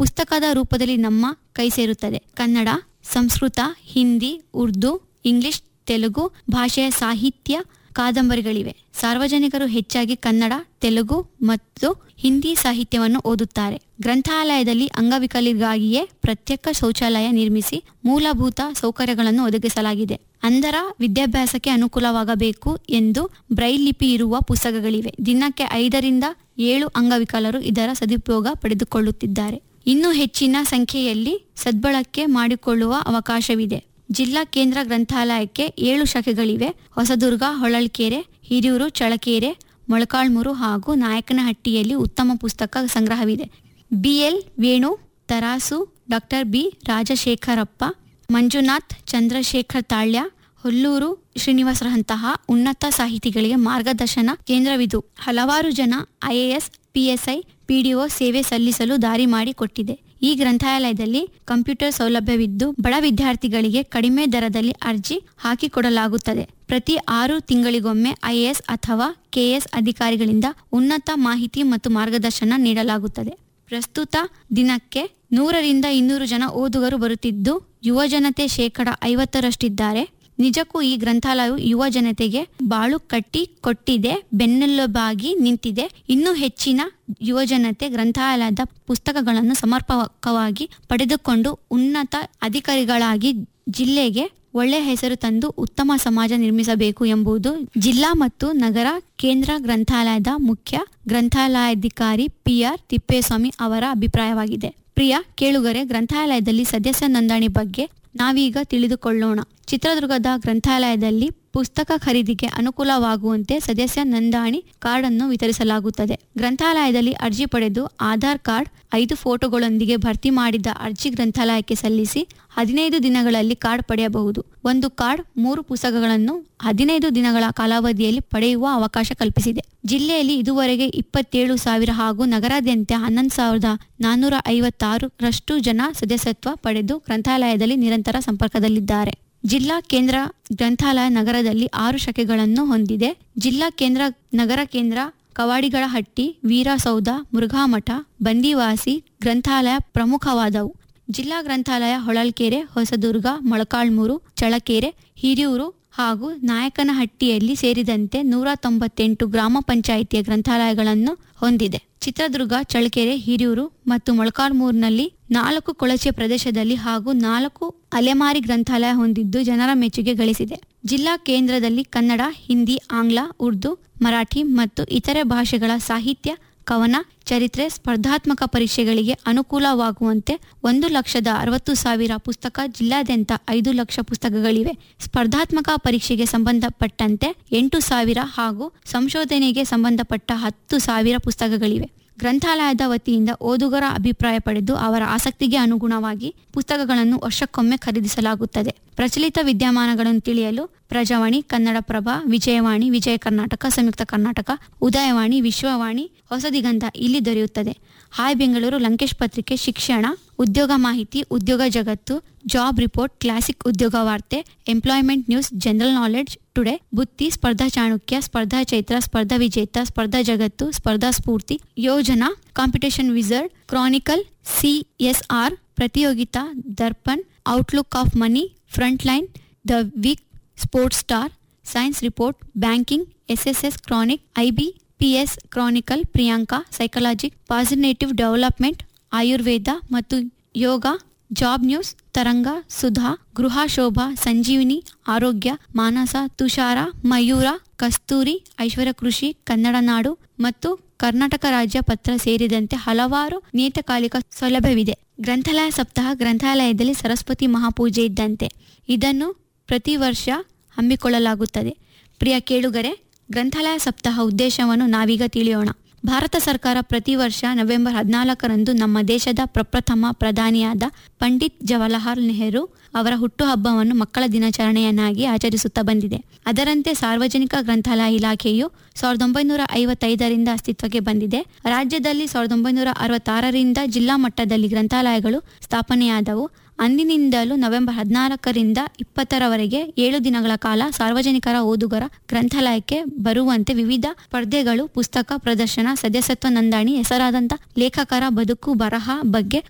ಪುಸ್ತಕದ ರೂಪದಲ್ಲಿ ನಮ್ಮ ಕೈ ಸೇರುತ್ತದೆ ಕನ್ನಡ ಸಂಸ್ಕೃತ ಹಿಂದಿ ಉರ್ದು ಇಂಗ್ಲಿಷ್ ತೆಲುಗು ಭಾಷೆಯ ಸಾಹಿತ್ಯ ಕಾದಂಬರಿಗಳಿವೆ ಸಾರ್ವಜನಿಕರು ಹೆಚ್ಚಾಗಿ ಕನ್ನಡ ತೆಲುಗು ಮತ್ತು ಹಿಂದಿ ಸಾಹಿತ್ಯವನ್ನು ಓದುತ್ತಾರೆ ಗ್ರಂಥಾಲಯದಲ್ಲಿ ಅಂಗವಿಕಲರಿಗಾಗಿಯೇ ಪ್ರತ್ಯೇಕ ಶೌಚಾಲಯ ನಿರ್ಮಿಸಿ ಮೂಲಭೂತ ಸೌಕರ್ಯಗಳನ್ನು ಒದಗಿಸಲಾಗಿದೆ ಅಂಧರ ವಿದ್ಯಾಭ್ಯಾಸಕ್ಕೆ ಅನುಕೂಲವಾಗಬೇಕು ಎಂದು ಬ್ರೈಲ್ ಲಿಪಿ ಇರುವ ಪುಸ್ತಕಗಳಿವೆ ದಿನಕ್ಕೆ ಐದರಿಂದ ಏಳು ಅಂಗವಿಕಲರು ಇದರ ಸದುಪಯೋಗ ಪಡೆದುಕೊಳ್ಳುತ್ತಿದ್ದಾರೆ ಇನ್ನೂ ಹೆಚ್ಚಿನ ಸಂಖ್ಯೆಯಲ್ಲಿ ಸದ್ಬಳಕೆ ಮಾಡಿಕೊಳ್ಳುವ ಅವಕಾಶವಿದೆ ಜಿಲ್ಲಾ ಕೇಂದ್ರ ಗ್ರಂಥಾಲಯಕ್ಕೆ ಏಳು ಶಾಖೆಗಳಿವೆ ಹೊಸದುರ್ಗ ಹೊಳಲ್ಕೆರೆ ಹಿರಿಯೂರು ಚಳಕೆರೆ ಮೊಳಕಾಳ್ಮೂರು ಹಾಗೂ ನಾಯಕನಹಟ್ಟಿಯಲ್ಲಿ ಉತ್ತಮ ಪುಸ್ತಕ ಸಂಗ್ರಹವಿದೆ B L Venu Tarasu doctor B Rajashekharappa Manjunath Chandrashekhar Talya Hollur ಶ್ರೀನಿವಾಸರಂತಹ ಉನ್ನತ ಸಾಹಿತಿಗಳಿಗೆ ಮಾರ್ಗದರ್ಶನ ಕೇಂದ್ರವಿದು ಹಲವಾರು ಜನ ಐಎಎಸ್ ಪಿಎಸ್ಐ ಪಿಡಿಒ ಸೇವೆ ಸಲ್ಲಿಸಲು ದಾರಿ ಮಾಡಿಕೊಟ್ಟಿದೆ ಈ ಗ್ರಂಥಾಲಯದಲ್ಲಿ ಕಂಪ್ಯೂಟರ್ ಸೌಲಭ್ಯವಿದ್ದು ಬಡ ವಿದ್ಯಾರ್ಥಿಗಳಿಗೆ ಕಡಿಮೆ ದರದಲ್ಲಿ ಅರ್ಜಿ ಹಾಕಿಕೊಡಲಾಗುತ್ತದೆ ಪ್ರತಿ ಆರು ತಿಂಗಳಿಗೊಮ್ಮೆ ಐಎಎಸ್ ಅಥವಾ ಕೆಎಸ್ ಅಧಿಕಾರಿಗಳಿಂದ ಉನ್ನತ ಮಾಹಿತಿ ಮತ್ತು ಮಾರ್ಗದರ್ಶನ ನೀಡಲಾಗುತ್ತದೆ ಪ್ರಸ್ತುತ ದಿನಕ್ಕೆ ನೂರರಿಂದ ಇನ್ನೂರು ಜನ ಓದುಗರು ಬರುತ್ತಿದ್ದು ಯುವಜನತೆ ಶೇಕಡ ಐವತ್ತರಷ್ಟಿದ್ದಾರೆ ನಿಜಕ್ಕೂ ಈ ಗ್ರಂಥಾಲಯವು ಯುವ ಜನತೆಗೆ ಬಾಳು ಕಟ್ಟಿ ಕೊಟ್ಟಿದೆ ಬೆನ್ನೆಲುಬಾಗಿ ನಿಂತಿದೆ ಇನ್ನೂ ಹೆಚ್ಚಿನ ಯುವಜನತೆ ಗ್ರಂಥಾಲಯದ ಪುಸ್ತಕಗಳನ್ನು ಸಮರ್ಪಕವಾಗಿ ಪಡೆದುಕೊಂಡು ಉನ್ನತ ಅಧಿಕಾರಿಗಳಾಗಿ ಜಿಲ್ಲೆಗೆ ಒಳ್ಳೆ ಹೆಸರು ತಂದು ಉತ್ತಮ ಸಮಾಜ ನಿರ್ಮಿಸಬೇಕು ಎಂಬುದು ಜಿಲ್ಲಾ ಮತ್ತು ನಗರ ಕೇಂದ್ರ ಗ್ರಂಥಾಲಯದ ಮುಖ್ಯ ಗ್ರಂಥಾಲಯಾಧಿಕಾರಿ ಪಿಆರ್ ತಿಪ್ಪೇಸ್ವಾಮಿ ಅವರ ಅಭಿಪ್ರಾಯವಾಗಿದೆ ಪ್ರಿಯ ಕೇಳುಗರೆ ಗ್ರಂಥಾಲಯದಲ್ಲಿ ಸದಸ್ಯ ನೋಂದಣಿ ಬಗ್ಗೆ ನಾವೀಗ ತಿಳಿದುಕೊಳ್ಳೋಣ ಚಿತ್ರದುರ್ಗದ ಗ್ರಂಥಾಲಯದಲ್ಲಿ ಪುಸ್ತಕ ಖರೀದಿಗೆ ಅನುಕೂಲವಾಗುವಂತೆ ಸದಸ್ಯ ನೋಂದಣಿ ಕಾರ್ಡ್ ಅನ್ನು ವಿತರಿಸಲಾಗುತ್ತದೆ ಗ್ರಂಥಾಲಯದಲ್ಲಿ ಅರ್ಜಿ ಪಡೆದು ಆಧಾರ್ ಕಾರ್ಡ್ ಐದು ಫೋಟೋಗಳೊಂದಿಗೆ ಭರ್ತಿ ಮಾಡಿದ ಅರ್ಜಿ ಗ್ರಂಥಾಲಯಕ್ಕೆ ಸಲ್ಲಿಸಿ ಹದಿನೈದು ದಿನಗಳಲ್ಲಿ ಕಾರ್ಡ್ ಪಡೆಯಬಹುದು ಒಂದು ಕಾರ್ಡ್ ಮೂರು ಪುಸ್ತಕಗಳನ್ನು ಹದಿನೈದು ದಿನಗಳ ಕಾಲಾವಧಿಯಲ್ಲಿ ಪಡೆಯುವ ಅವಕಾಶ ಕಲ್ಪಿಸಿದೆ ಜಿಲ್ಲೆಯಲ್ಲಿ ಇದುವರೆಗೆ ಇಪ್ಪತ್ತೇಳು ಸಾವಿರ ಹಾಗೂ ನಗರಾದ್ಯಂತ ಹನ್ನೊಂದು ಸಾವಿರದ ನಾನ್ನೂರ ಐವತ್ತಾರು ರಷ್ಟು ಜನ ಸದಸ್ಯತ್ವ ಪಡೆದು ಗ್ರಂಥಾಲಯದಲ್ಲಿ ನಿರಂತರ ಸಂಪರ್ಕದಲ್ಲಿದ್ದಾರೆ ಜಿಲ್ಲಾ ಕೇಂದ್ರ ಗ್ರಂಥಾಲಯ ನಗರದಲ್ಲಿ ಆರು ಶಾಖೆಗಳನ್ನು ಹೊಂದಿದೆ ಜಿಲ್ಲಾ ಕೇಂದ್ರ ನಗರ ಕೇಂದ್ರ ಕವಾಡಿಗಳಹಟ್ಟಿ ವೀರಸೌಧ ಮುರುಘಾಮಠ ಬಂದಿವಾಸಿ ಗ್ರಂಥಾಲಯ ಪ್ರಮುಖವಾದವು ಜಿಲ್ಲಾ ಗ್ರಂಥಾಲಯ ಹೊಳಲ್ಕೆರೆ ಹೊಸದುರ್ಗ ಮೊಳಕಾಳ್ಮೂರು ಚಳಕೆರೆ ಹಿರಿಯೂರು ಹಾಗೂ ನಾಯಕನಹಟ್ಟಿಯಲ್ಲಿ ಸೇರಿದಂತೆ ನೂರ ತೊಂಬತ್ತೆಂಟು ಗ್ರಾಮ ಪಂಚಾಯಿತಿಯ ಗ್ರಂಥಾಲಯಗಳನ್ನು ಹೊಂದಿದೆ ಚಿತ್ರದುರ್ಗ ಚಳ್ಳಕೆರೆ ಹಿರಿಯೂರು ಮತ್ತು ಮೊಳಕಾಲ್ಮೂರಿನಲ್ಲಿ ನಾಲ್ಕು ಕೊಳಚೆ ಪ್ರದೇಶದಲ್ಲಿ ಹಾಗೂ ನಾಲ್ಕು ಅಲೆಮಾರಿ ಗ್ರಂಥಾಲಯ ಹೊಂದಿದ್ದು ಜನರ ಮೆಚ್ಚುಗೆ ಗಳಿಸಿದೆ ಜಿಲ್ಲಾ ಕೇಂದ್ರದಲ್ಲಿ ಕನ್ನಡ ಹಿಂದಿ ಆಂಗ್ಲ ಉರ್ದು ಮರಾಠಿ ಮತ್ತು ಇತರೆ ಭಾಷೆಗಳ ಸಾಹಿತ್ಯ ಕವನ ಚರಿತ್ರೆ ಸ್ಪರ್ಧಾತ್ಮಕ ಪರೀಕ್ಷೆಗಳಿಗೆ ಅನುಕೂಲವಾಗುವಂತೆ ಒಂದು ಲಕ್ಷದ ಅರವತ್ತು ಸಾವಿರ ಪುಸ್ತಕ ಜಿಲ್ಲಾದ್ಯಂತ ಐದು ಲಕ್ಷ ಪುಸ್ತಕಗಳಿವೆ ಸ್ಪರ್ಧಾತ್ಮಕ ಪರೀಕ್ಷೆಗೆ ಸಂಬಂಧಪಟ್ಟಂತೆ ಎಂಟು ಸಾವಿರ ಹಾಗೂ ಸಂಶೋಧನೆಗೆ ಸಂಬಂಧಪಟ್ಟ ಹತ್ತು ಸಾವಿರ ಪುಸ್ತಕಗಳಿವೆ ಗ್ರಂಥಾಲಯದ ವತಿಯಿಂದ ಓದುಗರ ಅಭಿಪ್ರಾಯ ಪಡೆದು ಅವರ ಆಸಕ್ತಿಗೆ ಅನುಗುಣವಾಗಿ ಪುಸ್ತಕಗಳನ್ನು ವರ್ಷಕ್ಕೊಮ್ಮೆ ಖರೀದಿಸಲಾಗುತ್ತದೆ ಪ್ರಚಲಿತ ವಿದ್ಯಮಾನಗಳನ್ನು ತಿಳಿಯಲು ಪ್ರಜಾವಾಣಿ ಕನ್ನಡಪ್ರಭ ವಿಜಯವಾಣಿ ವಿಜಯ ಕರ್ನಾಟಕ ಸಂಯುಕ್ತ ಕರ್ನಾಟಕ ಉದಯವಾಣಿ ವಿಶ್ವವಾಣಿ ಹೊಸ ದಿಗಂತ ಇಲ್ಲಿ ದೊರೆಯುತ್ತದೆ ಹಾಯ್ ಬೆಂಗಳೂರು ಲಂಕೇಶ್ ಪತ್ರಿಕೆ ಶಿಕ್ಷಣ ಉದ್ಯೋಗ ಮಾಹಿತಿ ಉದ್ಯೋಗ ಜಗತ್ತು ಜಾಬ್ ರಿಪೋರ್ಟ್ ಕ್ಲಾಸಿಕ್ ಉದ್ಯೋಗ ವಾರ್ತೆ employment news general knowledge today ಬುತ್ತಿ ಸ್ಪರ್ಧಾ ಚಾಣಕ್ಯ ಸ್ಪರ್ಧಾ ಚೈತ್ರ ಸ್ಪರ್ಧಾ ವಿಜೇತ ಸ್ಪರ್ಧಾ ಜಗತ್ತು Spardha Spoorthi Yojana competition Wizard Chronicle CSR Pratiyogita Darpan Outlook of Money Frontline the Week Sportstar Science Report banking SSS chronic IB PS Chronicle Priyanka psychology ಪಾಸಿನೇಟಿವ್ ಡೆವಲಪ್ಮೆಂಟ್ ಆಯುರ್ವೇದ ಮತ್ತು ಯೋಗ ಜಾಬ್ ನ್ಯೂಸ್ ತರಂಗ ಸುಧಾ ಗೃಹ ಶೋಭಾ ಸಂಜೀವಿನಿ ಆರೋಗ್ಯ ಮಾನಸ ತುಷಾರ ಮಯೂರ ಕಸ್ತೂರಿ ಐಶ್ವರ್ಯ ಕೃಷಿ ಕನ್ನಡ ನಾಡು ಮತ್ತು ಕರ್ನಾಟಕ ರಾಜ್ಯ ಪತ್ರ ಸೇರಿದಂತೆ ಹಲವಾರು ನಿಯತಕಾಲಿಕ ಸೌಲಭ್ಯವಿದೆ ಗ್ರಂಥಾಲಯ ಸಪ್ತಾಹ ಗ್ರಂಥಾಲಯದಲ್ಲಿ ಸರಸ್ವತಿ ಮಹಾಪೂಜೆ ಇದ್ದಂತೆ ಇದನ್ನು ಪ್ರತಿ ವರ್ಷ ಹಮ್ಮಿಕೊಳ್ಳಲಾಗುತ್ತದೆ ಪ್ರಿಯ ಕೇಳುಗರೆ ಗ್ರಂಥಾಲಯ ಸಪ್ತಾಹ ಉದ್ದೇಶವನ್ನು ನಾವೀಗ ತಿಳಿಯೋಣ ಭಾರತ ಸರ್ಕಾರ ಪ್ರತಿ ವರ್ಷ ನವೆಂಬರ್ ಹದಿನಾಲ್ಕರಂದು ನಮ್ಮ ದೇಶದ ಪ್ರಪ್ರಥಮ ಪ್ರಧಾನಿಯಾದ ಪಂಡಿತ್ ಜವಾಹರ್ಲಾಲ್ ನೆಹರು ಅವರ ಹುಟ್ಟುಹಬ್ಬವನ್ನು ಮಕ್ಕಳ ದಿನಾಚರಣೆಯನ್ನಾಗಿ ಆಚರಿಸುತ್ತಾ ಬಂದಿದೆ ಅದರಂತೆ ಸಾರ್ವಜನಿಕ ಗ್ರಂಥಾಲಯ ಇಲಾಖೆಯು ಸಾವಿರದ ಒಂಬೈನೂರ ಐವತ್ತೈದರಿಂದ ಅಸ್ತಿತ್ವಕ್ಕೆ ಬಂದಿದೆ ರಾಜ್ಯದಲ್ಲಿ ಸಾವಿರದ ಒಂಬೈನೂರ ಅರವತ್ತಾರರಿಂದ ಜಿಲ್ಲಾ ಮಟ್ಟದಲ್ಲಿ ಗ್ರಂಥಾಲಯಗಳು ಸ್ಥಾಪನೆಯಾದವು ಅಂದಿನಿಂದಲೂ ನವೆಂಬರ್ ಹದಿನಾಲ್ಕರಿಂದ ಇಪ್ಪತ್ತರವರೆಗೆ ಏಳು ದಿನಗಳ ಕಾಲ ಸಾರ್ವಜನಿಕರ ಓದುಗರ ಗ್ರಂಥಾಲಯಕ್ಕೆ ಬರುವಂತೆ ವಿವಿಧ ಸ್ಪರ್ಧೆಗಳು ಪುಸ್ತಕ ಪ್ರದರ್ಶನ ಸದಸ್ಯತ್ವ ನೋಂದಣಿ ಹೆಸರಾದಂಥ ಲೇಖಕರ ಬದುಕು ಬರಹ ಬಗ್ಗೆ